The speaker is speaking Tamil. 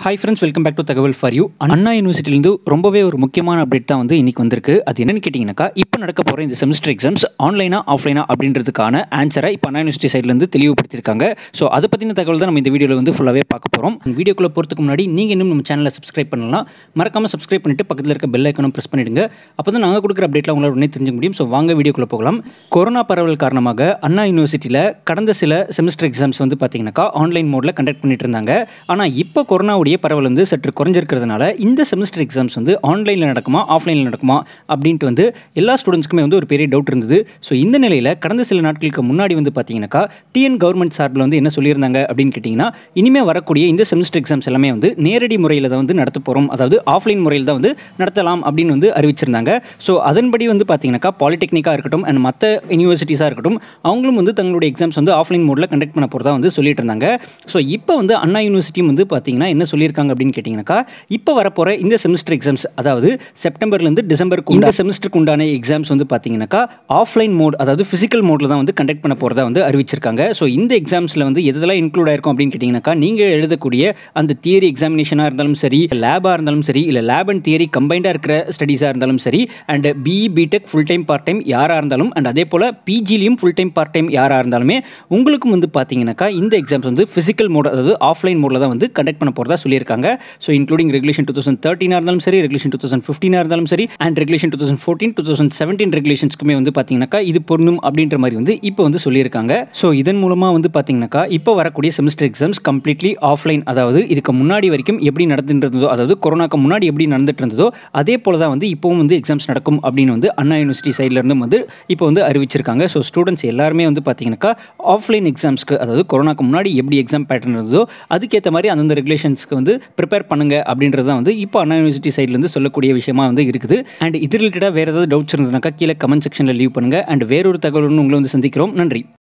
hi friends welcome back to தகவல் ஃபார் யூ அண்ணா யூனிவர்சிட்டிலேருந்து ரொம்பவே ஒரு முக்கியமான அப்டேட் தான் வந்து இன்னைக்கு வந்திருக்கு அது என்னன்னு கேட்டிங்கனாக்கா இப்போ நடக்க போகிற இந்த செமஸ்டர் எக்ஸாம்ஸ் ஆன்லைனா ஆஃப்லைனா அப்படின்றதுக்கான ஆன்சரை இப்போ அண்ணா யூனிவர்சிட்டி சைட்லேருந்து தெளிவுபடுத்தியிருக்காங்க ஸோ அதை பற்றின தகவல் தான் நம்ம இந்த வீடியோவில் வந்து ஃபுல்லாகவே பார்க்க போகிறோம் வீடியோக்குள்ளே போகிறதுக்கு முன்னாடி நீங்கள் இன்னும் நம்ம சேனலை சப்ஸ்கிரைப் பண்ணலாம் மறக்காமல் சப்ஸ்கிரைப் பண்ணிட்டு பக்கத்தில் இருக்க பெல் ஐக்கனும் ப்ரெஸ் பண்ணிடுங்க அப்போ தான் நாங்கள் கொடுக்குற அப்டேட்லாம் உங்களால் உடனே தெரிஞ்சுக்க முடியும் ஸோ வாங்க வீடியோக்குள்ளே போகலாம் கொரோனா பரவல் காரணமாக அண்ணா யூனிவர்சிட்டியில் கடந்த சில செமஸ்டர் எக்ஸாம்ஸ் வந்து பார்த்தீங்கன்னாக்கா ஆன்லைன் மோடில் கண்டக்ட் பண்ணிட்டு இருந்தாங்க ஆனால் இப்போ கொரோனாவுடைய பரவல் வந்து சற்று குறைஞ்சிருக்கிறதுனால இந்த செமஸ்டர் எக்ஸாம்ஸ் வந்து ஆன்லைனில் நடக்குமா ஆஃப்லைனில் நடக்குமா அப்படின்ட்டு வந்து எல்லா ஸ்டூடெண்ட்ஸ்க்குமே வந்து ஒரு பெரிய டவுட் இருந்தது ஸோ இந்த நிலையில் கடந்த சில நாட்களுக்கு முன்னாடி வந்து பார்த்தீங்கன்னாக்கா டிஎன் கவர்மெண்ட் சார்பில் வந்து என்ன சொல்லியிருந்தாங்க அப்படின்னு கேட்டிங்கன்னா இனிமேல் வரக்கூடிய இந்த செமஸ்டர் எக்ஸாம்ஸ் எல்லாமே வந்து நேரடி முறையில் தான் வந்து நடத்த போகிறோம் அதாவது ஆஃப்லைன் முறையில் தான் வந்து நடத்தலாம் அப்படின்னு வந்து அறிவிச்சிருந்தாங்க ஸோ அதன்படி வந்து பார்த்தீங்கன்னாக்கா பாலிடெக்னிக்காக இருக்கட்டும் அண்ட் மற்ற யூனிவர்சிட்டிஸாக இருக்கட்டும் அவங்களும் வந்து தங்களுடைய எக்ஸாம்ஸ் வந்து ஆஃப்லைன் மோடில் கண்டக்ட் பண்ண போகிறதா வந்து சொல்லிட்டு இருந்தாங்க ஸோ இப்போ வந்து அண்ணா யூனிவர்சிட்டியும் வந்து பார்த்தீங்கன்னா என்ன சொல்லியிருக்காங்க அப்படின்னு கேட்டிங்கனாக்கா இப்போ வரப்போகிற இந்த செமஸ்டர் எக்ஸாம்ஸ் அதாவது செப்டம்பர்லேருந்து டிசம்பருக்கு இந்த செமஸ்டருக்கு உண்டான எக்ஸாம்ஸ் வந்து பார்த்தீங்கன்னாக்கா ஆஃப்லைன் மோட் அதாவது ஃபிசிக்கல் மோடில் தான் வந்து கண்டக்ட் பண்ண போகிறதா வந்து அறிவிச்சிருக்காங்க ஸோ இந்த எக்ஸாம்ஸில் வந்து எதெல்லாம் இன்க்ளூட் ஆயிருக்கும் அப்படின்னு கேட்டிங்கனாக்கா நீங்கள் எழுதக்கூடிய அந்த தியரி எக்ஸாமினேஷனாக இருந்தாலும் சரி லேபாக இருந்தாலும் சரி இல்லை லேப் அண்ட் தியரி கம்பைண்டாக இருக்கிற ஸ்டடீஸாக இருந்தாலும் சரி and BE BTech full time part time யாராக இருந்தாலும் அண்ட் அதே போல் பிஜிலையும் ஃபுல் டைம் பார்ட் டைம் யாராக இருந்தாலுமே உங்களுக்கும் வந்து பார்த்தீங்கன்னாக்கா இந்த எக்ஸாம்ஸ் வந்து ஃபிசிக்கல் மோட் அதாவது ஆஃப்லைன் மோடில் தான் வந்து கண்டக்ட் பண்ண போகிறதா சொல்லியிருக்காங்க so including regulation two thousand தேர்ட்டினாக இருந்தாலும் சரி ரெகுலேஷன் டூ தௌசண்ட் ஃபிஃப்டினாக இருந்தாலும் சரி and regulation two thousand fourteen two thousand seventeen ரெகுலேஷன்ஸ்க்குமே வந்து பார்த்தீங்கன்னாக்கா இது பொருந்தும் அப்படின்ற மாதிரி வந்து இப்போ வந்து சொல்லியிருக்காங்க ஸோ இதன் மூலமாக வந்து பார்த்தீங்கன்னாக்கா இப்போ வரக்கூடிய செமஸ்டர் எக்ஸாம்ஸ் கம்ப்ளீட்லி ஆஃப்லைன் அதாவது இதுக்கு முன்னாடி வரைக்கும் எப்படி நடந்துட்டு இருந்ததோ அதாவது கொரோனாக்கு முன்னாடி எப்படி நடந்துட்டு இருந்ததோ அதே போல தான் வந்து இப்போவும் வந்து எக்ஸாம்ஸ் நடக்கும் அப்படின்னு வந்து அண்ணா யூனிவர்சிட்டி சைட்ல இருந்தும் வந்து இப்போ வந்து அறிவிச்சிருக்காங்க ஸோ ஸ்டூடெண்ட்ஸ் எல்லாருமே வந்து பார்த்தீங்கன்னாக்கா ஆஃப்லைன் எக்ஸாம்ஸ்க்கு அதாவது கொரோனாக்கு முன்னாடி எப்படி எக்ஸாம் பேட்டர்ன் இருந்ததோ அதுக்கேற்ற மாதிரி அந்தந்த ரெகுலேஷன்ஸ்க்கு வந்து ப்ரிப்பேர் பண்ணுங்க அப்படின்றது தான் வந்து இப்போ அண்ணா யூனிவர்சிட்டி சைட்லேருந்து சொல்லக்கூடிய விஷயமா வந்து இருக்குது அண்ட் இது ரிலேட்டடாக வேறு ஏதாவது டவுட்ஸ் இருந்ததுனாக்கா கீழே கமெண்ட் செக்ஷனில் லீவ் பண்ணுங்க அண்ட் வேறொரு தகவலுடன் உங்களை வந்து சந்திக்கிறோம் நன்றி